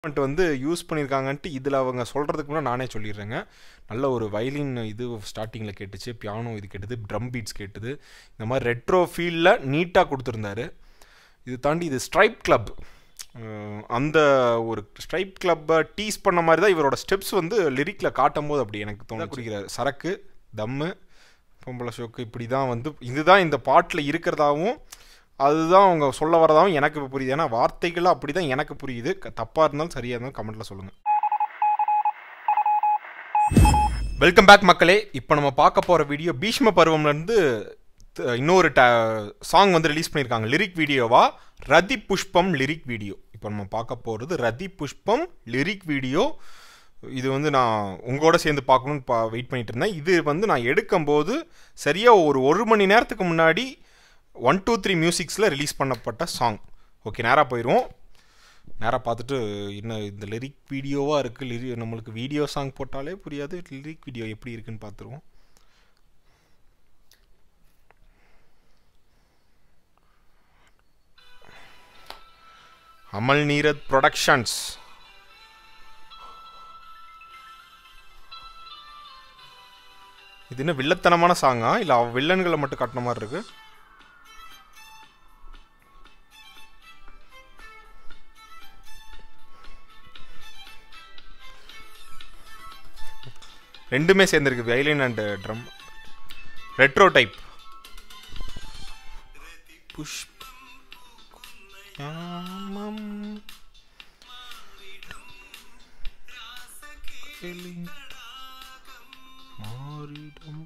instrument வந்து use பண்ணியிருக்காங்கன்ட்டு இதில் அவங்க சொல்கிறதுக்கு முன்னாடி நானே சொல்லிடுறேங்க நல்ல ஒரு வயலின் இது ஸ்டார்டிங்கில் கேட்டுச்சு பியானோ இது கேட்டது ட்ரம் பீட்ஸ் கேட்டது இந்த மாதிரி ரெட்ரோ ஃபீல்டில் நீட்டாக கொடுத்துருந்தாரு இது தாண்டி இது ஸ்ட்ரைப் கிளப் அந்த ஒரு ஸ்ட்ரைப் கிளப்பை டீஸ் பண்ண மாதிரி தான் இவரோட ஸ்டெப்ஸ் வந்து லிரிக்கில் காட்டும் போது அப்படி எனக்கு தோண குடிக்கிறார் சரக்கு தம்மு பொம்பளை ஷோக்கு இப்படி தான் வந்து இதுதான் இந்த பாட்டில் இருக்கிறதாவும் அதுதான் அவங்க சொல்ல வரதாவும் எனக்கு இப்போ புரியுது ஏன்னா வார்த்தைகள் அப்படி தான் எனக்கு புரியுது தப்பாக இருந்தாலும் சரியாக இருந்தாலும் கமெண்ட்டில் சொல்லுங்கள் வெல்கம் பேக் மக்களே இப்போ நம்ம பார்க்க போகிற வீடியோ பீஷ்ம பருவம்லேருந்து இன்னொரு ட சாங் வந்து ரிலீஸ் பண்ணியிருக்காங்க லிரிக் வீடியோவா ரதி புஷ்பம் லிரிக் வீடியோ இப்போ நம்ம பார்க்க போகிறது ரதி புஷ்பம் லிரிக் வீடியோ இது வந்து நான் உங்களோட சேர்ந்து பார்க்கணுன்னு பா வெயிட் பண்ணிட்டு இருந்தேன் இது வந்து நான் எடுக்கும்போது சரியாக ஒரு ஒரு மணி நேரத்துக்கு முன்னாடி ஒன் டூ த்ரீ மியூசிக்ஸில் ரிலீஸ் பண்ணப்பட்ட சாங் ஓகே நேராக போயிடுவோம் நேராக பார்த்துட்டு இன்னும் இந்த லிரிக் வீடியோவாக இருக்குது லிரி நம்மளுக்கு வீடியோ சாங் போட்டாலே புரியாது லிரிக் வீடியோ எப்படி இருக்குன்னு பார்த்துருவோம் அமல் நீரத் ப்ரொடக்ஷன்ஸ் இது என்ன வில்லத்தனமான சாங்கா இல்லை வில்லன்களை மட்டும் கட்டின மாதிரி இருக்கு ரெண்டுமே சேர்ந்துருக்கு violin and drum retro type புஷ் மாறிடம்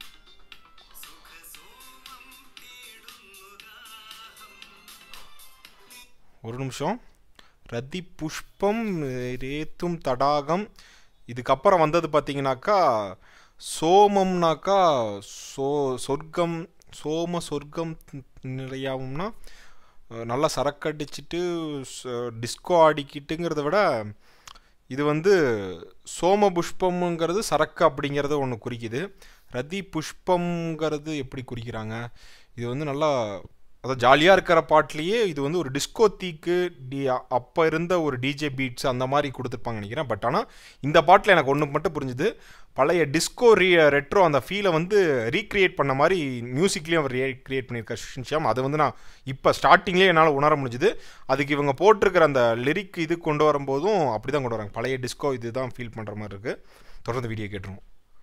ஒரு நிமிஷம் ரதி புஷ்பம் ரேத்தும் தடாகம் இதுக்கப்புறம் வந்தது பார்த்தீங்கன்னாக்கா சோமம்னாக்கா சோ சொர்க்கம் சோம சொர்க்கம் நிறையாவும்னா நல்லா சரக்கடிச்சிட்டு டிஸ்கோ ஆடிக்கிட்டுங்கிறத விட இது வந்து சோம புஷ்பம்ங்கிறது சரக்கு அப்படிங்கிறத ஒன்று குறிக்குது ரதி புஷ்பம்ங்கிறது எப்படி குறிக்கிறாங்க இது வந்து நல்லா அதாவது ஜாலியாக இருக்கிற பாட்லேயே இது வந்து ஒரு டிஸ்கோ தீக்கு டி அப்போ இருந்த ஒரு டிஜே பீட்ஸ் அந்த மாதிரி கொடுத்துருப்பாங்க நினைக்கிறேன் பட் ஆனால் இந்த பாட்டில் எனக்கு ஒன்று மட்டும் புரிஞ்சுது பழைய டிஸ்கோ ரீ ரெட்ரோ அந்த ஃபீலை வந்து ரீக்ரியேட் பண்ண மாதிரி மியூசிக்லேயும் அவர் ரீக்ரியேட் பண்ணியிருக்கார் ஷின்ஷியாம் அதை வந்து நான் இப்போ ஸ்டார்டிங்லேயே என்னால் உணர முடிஞ்சுது அதுக்கு இவங்க போட்டிருக்கிற அந்த லிரிக் இது கொண்டு வரும்போதும் அப்படி தான் கொண்டு வராங்க பழைய டிஸ்கோ இது தான் ஃபீல் பண்ணுற மாதிரி இருக்குது தொடர்ந்து வீடியோ கேட்டுருவோம்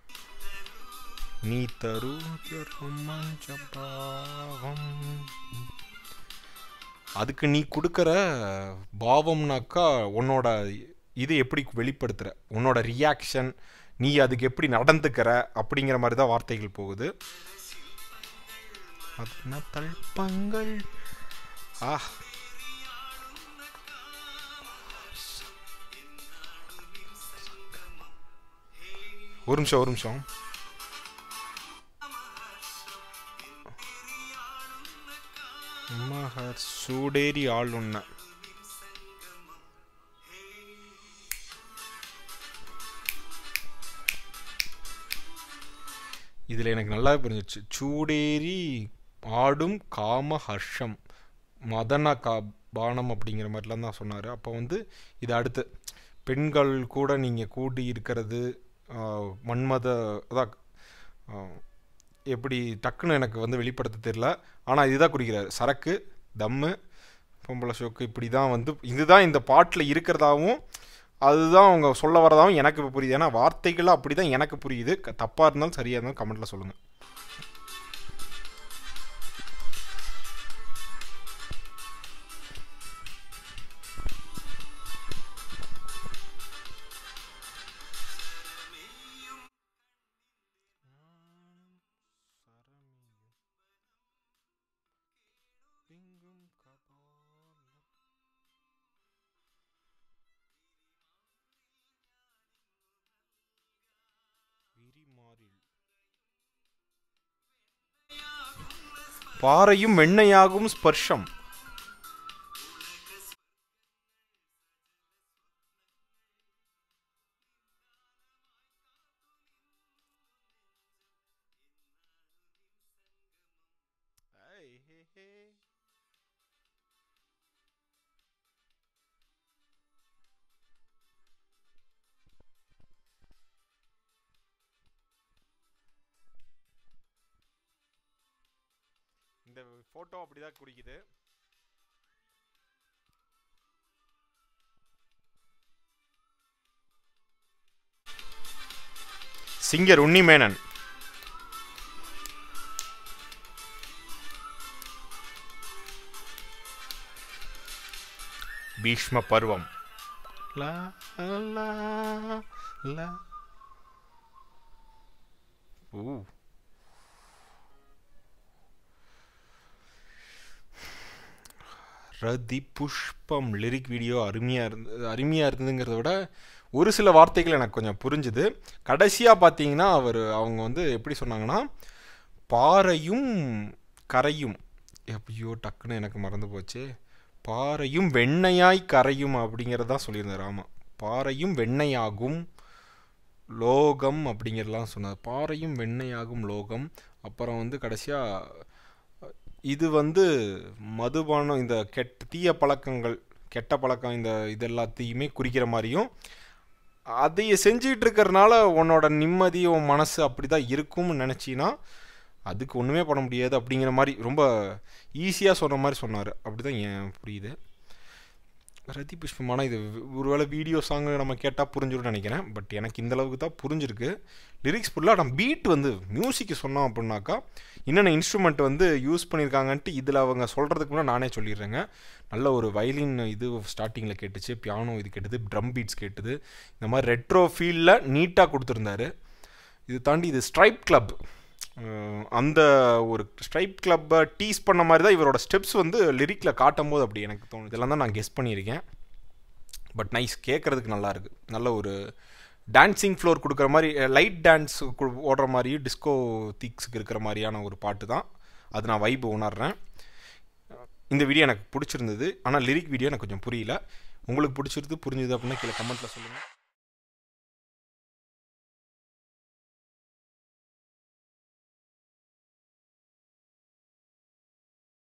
நீ தரு அதுக்கு நீ கொடுக்குற பாவம்னாக்கா உன்னோட இது எப்படி வெளிப்படுத்துகிற உன்னோட ரியாக்ஷன் நீ அதுக்கு எப்படி நடந்துக்கிற அப்படிங்கிற மாதிரி தான் வார்த்தைகள் போகுது தல்பங்கள் ஆ ஒரு நிமிஷம் ஒரு நிமிஷம் மகர் சூடேரி ஆளுண்ண இதில் எனக்கு நல்லா புரிஞ்சிச்சு சூடேரி ஆடும் காம ஹர்ஷம் மதன கா பானம் அப்படிங்கிற மாதிரிலாம் தான் சொன்னார் அப்போ வந்து இது அடுத்து பெண்கள் கூட நீங்கள் கூடி இருக்கிறது மன்மத அதான் எப்படி டக்குன்னு எனக்கு வந்து வெளிப்படுத்த தெரில ஆனால் இதுதான் குறிக்கிறார் சரக்கு தம்மு பொம்பளை ஷோக்கு இப்படி தான் வந்து இதுதான் இந்த பாட்டில் இருக்கிறதாவும் அதுதான் அவங்க சொல்ல வரதாவும் எனக்கு இப்போ புரியுது ஏன்னா வார்த்தைகள் அப்படி தான் எனக்கு புரியுது தப்பாக இருந்தாலும் சரியாக இருந்தாலும் கமெண்ட்டில் சொல்லுங்கள் பாறையும் வெண்ணையாகும் ஸ்பர்ஷம் இந்த ஃபோட்டோ அப்படி தான் குறிக்குது சிங்கர் உன்னிமேனன் பீஷ்ம பருவம் லா லா லா ஊ ரதி புஷ்பம் லிரிக் வீடியோ அருமையாக இருந்தது அருமையாக இருந்ததுங்கிறத விட ஒரு சில வார்த்தைகள் எனக்கு கொஞ்சம் புரிஞ்சுது கடைசியாக பார்த்தீங்கன்னா அவர் அவங்க வந்து எப்படி சொன்னாங்கன்னா பாறையும் கரையும் எப்பயோ டக்குன்னு எனக்கு மறந்து போச்சு பாறையும் வெண்ணையாய் கரையும் அப்படிங்கிறதான் சொல்லியிருந்தார் ஆமாம் பாறையும் வெண்ணையாகும் லோகம் அப்படிங்கிறலாம் சொன்னார் பாறையும் வெண்ணையாகும் லோகம் அப்புறம் வந்து கடைசியாக இது வந்து மதுபானம் இந்த கெட்ட தீய பழக்கங்கள் கெட்ட பழக்கம் இந்த இது எல்லாத்தையுமே குறிக்கிற மாதிரியும் அதைய செஞ்சிட்டு இருக்கிறனால உன்னோட நிம்மதி உன் மனசு அப்படி தான் இருக்கும்னு நினச்சின்னா அதுக்கு ஒன்றுமே பண்ண முடியாது அப்படிங்கிற மாதிரி ரொம்ப ஈஸியாக சொன்ன மாதிரி சொன்னார் அப்படி தான் ஏன் புரியுது ரதி புஷ்பமான இது ஒருவேளை வீடியோ சாங் நம்ம கேட்டால் புரிஞ்சிடும்னு நினைக்கிறேன் பட் எனக்கு இந்த அளவுக்கு தான் புரிஞ்சிருக்கு லிரிக்ஸ் ஃபுல்லாக நம்ம பீட் வந்து மியூசிக்கு சொன்னோம் அப்படின்னாக்கா என்னென்ன இன்ஸ்ட்ருமெண்ட் வந்து யூஸ் பண்ணியிருக்காங்கன்ட்டு இதில் அவங்க சொல்கிறதுக்கு முன்னாடி நானே சொல்லிடுறேங்க நல்ல ஒரு வயலின் இது ஸ்டார்டிங்கில் கேட்டுச்சு பியானோ இது கேட்டுது ட்ரம் பீட்ஸ் கேட்டுது இந்த மாதிரி ரெட்ரோ ஃபீல்டில் நீட்டாக கொடுத்துருந்தாரு இது தாண்டி இது ஸ்ட்ரைப் கிளப் அந்த ஒரு ஸ்ட்ரைப் கிளப்பை டீஸ் பண்ண மாதிரி தான் இவரோட ஸ்டெப்ஸ் வந்து லிரிக்கில் காட்டும் போது அப்படி எனக்கு தோணும் இதெல்லாம் தான் நான் கெஸ் பண்ணியிருக்கேன் பட் நைஸ் கேட்குறதுக்கு நல்லா இருக்குது நல்ல ஒரு டான்ஸிங் ஃப்ளோர் கொடுக்குற மாதிரி லைட் டான்ஸ் ஓடுற மாதிரியும் டிஸ்கோ திக்ஸுக்கு இருக்கிற மாதிரியான ஒரு பாட்டு தான் அது நான் வைப்பு உணர்றேன் இந்த வீடியோ எனக்கு பிடிச்சிருந்தது ஆனால் லிரிக் வீடியோ எனக்கு கொஞ்சம் புரியல உங்களுக்கு பிடிச்சிருந்து புரிஞ்சுது அப்படின்னா கீழே கமெண்ட்டில் சொல்லுங்கள்